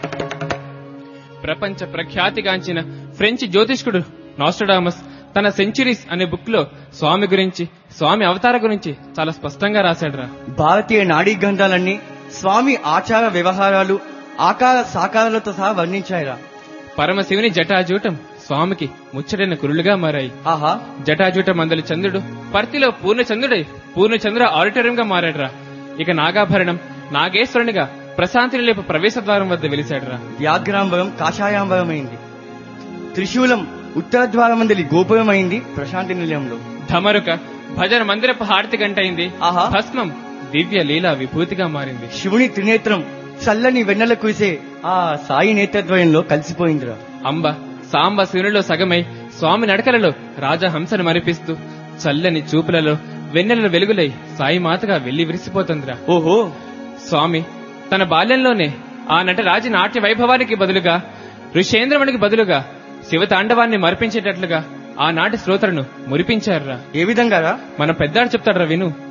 ప్రపంచ ప్రఖ్యాతిగాంచిన ఫ్రెంచ్ జ్యోతిష్కుడు నాస్టడామస్ తన సెంచురీస్ అనే బుక్ లో స్వామి గురించి స్వామి అవతార గురించి చాలా స్పష్టంగా రాశాడురా భారతీయ నాడీ గ్రంథాలన్నీ స్వామి ఆచార వ్యవహారాలు ఆకార సాకారాలతో సహా వర్ణించాయిరా పరమశివుని జటాజూటం స్వామికి ముచ్చటైన కురులుగా మారాయి ఆహా జటాజూటం మందలి చంద్రుడు పర్తిలో పూర్ణచంద్రుడై పూర్ణచంద్ర ఆడిటోరియంగా మారాడురా ఇక నాగాభరణం నాగేశ్వరునిగా ప్రశాంతి నిలయపు ప్రవేశ ద్వారం వద్ద వెలిశాడురా వ్యాఘ్రాంబరం కాషాయాంబరమైంది త్రిశూలం ఉత్తర ద్వారమందలి గోపురమైంది ప్రశాంతి నిలయంలో ధమరుక భజన మందిరపు హారతి గంటైంది ఆహా. భస్మం దివ్య లీలా విభూతిగా మారింది శివుని త్రినేత్రం చల్లని వెన్నెల కురిసే ఆ సాయి నేత్రద్వయంలో కలిసిపోయిందిరా అంబ సాంబ శివునిలో సగమై స్వామి నడకలలో రాజహంసను మరిపిస్తూ చల్లని చూపులలో వెన్నెల వెలుగులై సాయి మాతగా వెళ్లి విరిసిపోతుందిరా ఓహో స్వామి తన బాల్యంలోనే ఆ నటరాజు నాట్య వైభవానికి బదులుగా ఋషేంద్రమునికి బదులుగా శివతాండవాన్ని మరిపించేటట్లుగా ఆనాటి శ్రోతలను మురిపించారురా ఏ విధంగా రా మన పెద్దాడు చెప్తాడురా విను